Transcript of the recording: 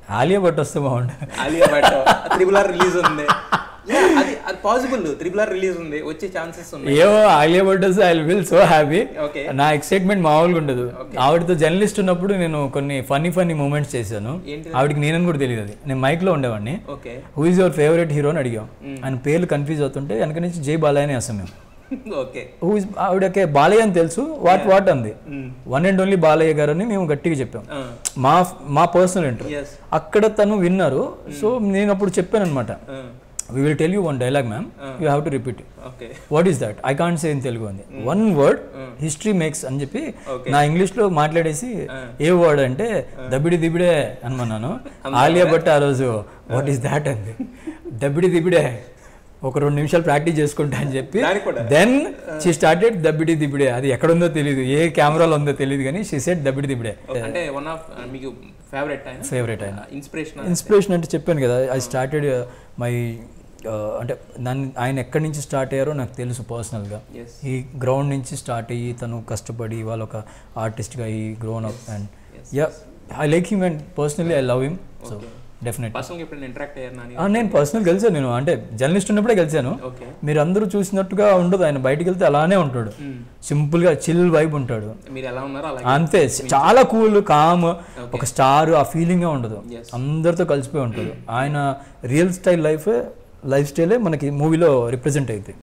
ఆలియా భట్ వస్తే బాగుండు Alia Bhatt triple R release ఉంది Yeah, అది అది పాసిబుల్ త్రిబుల్ ఆర్ రిలీజ్ ఉంది వచ్చే ఛాన్సెస్ ఉన్నాయి ఏవో ఆలియా భట్ వస్తే I will so happy okay నా ఎక్సైట్మెంట్ మామూలుగా ఉండదు ఆవిడతో జర్నలిస్ట్ ఉన్నప్పుడు నేను కొన్ని ఫన్నీ ఫన్నీ మూమెంట్స్ చేశాను ఏంటి ఆవిడకి నేనని కూడా తెలియదు అది నేను మైక్లో ఉండేవాడిని okay who is your favourite hero అని అడిగాం ఆయన పేర్లు కన్ఫ్యూజ్ అవుతుంటే వెనక నుంచి జై బాలయ్య అని వేస్తాం మేము ఓకే హూ ఇస్ ఆవిడకే బాలయ్య అని తెలుసు వాట్ వాట్ అంది one and only Balayya garu అని మేము గట్టిగా చెప్పాం మా మా పర్సనల్ ఇంటర్ ఎస్ అక్కడ తను విన్నారు సో నేను అప్పుడు చెప్పాను అనమాట we will tell you one dialogue ma'am you have to repeat okay what is that I can't say in Telugu అంది వన్ వర్డ్ హిస్టరీ మేక్స్ అని చెప్పి నా ఇంగ్లీష్లో మాట్లాడేసి ఏ వర్డ్ అంటే దబిడి దిబిడే అనమన్నాను ఆలియా భట్ ఆ రోజు వాట్ ఈస్ దాట్ అంది దబిడి దిబిడే ఒక రెండు నిమిషాలు ప్రాక్టీస్ చేసుకుంటా అని చెప్పి దానికి కూడా దెన్ షీ స్టార్టెడ్ దబిడి దిబిడే అది ఎక్కడుందో తెలియదు ఏ కెమెరాలో ఉందో తెలియదు కానీ షీ సెట్ దబిడి దిబిడే అంటే వన్ ఆఫ్ మీకు ఫేవరెట్ ఆయన ఫేవరెట్ ఆయన ఇన్స్పిరేషన్ ఇన్స్పిరేషన్ అంటే చెప్పాను కదా ఐ స్టార్టెడ్ మై అంటే నన్ను ఆయన ఎక్కడి నుంచి స్టార్ట్ అయ్యారో నాకు తెలుసు పర్సనల్గా ఎస్ ఈ గ్రౌండ్ నుంచి స్టార్ట్ అయ్యి తను కష్టపడి వాళ్ళ ఒక ఆర్టిస్ట్గా ఈ grown up and ya I like him and personally I love him so definite పర్సనల్గా ఎప్పుడైనా ఇంటరాక్ట్ అయ్యారు నాని నేను పర్సనల్ కలిసాను నేను అంటే జర్నలిస్ట్ ఉన్నప్పుడే కలిసాను ఓకే మీరు అందరూ చూసినట్టుగా ఉండదు ఆయన బయటికి వెళ్తే అలానే ఉంటాడు సింపుల్గా చిల్ వైబ్ ఉంటాడు మీరు ఎలా ఉన్నారో అలాగే అంతే చాలా కూల్ కామ్ ఒక స్టార్ ఆ ఫీలింగ్ ఉండదు Yes. అందరితో కలిసిపోయి ఉంటాడు ఆయన రియల్ స్టైల్ లైఫ్ లైఫ్ స్టైలే మనకి మూవీలో రిప్రజెంట్ అవుతాయి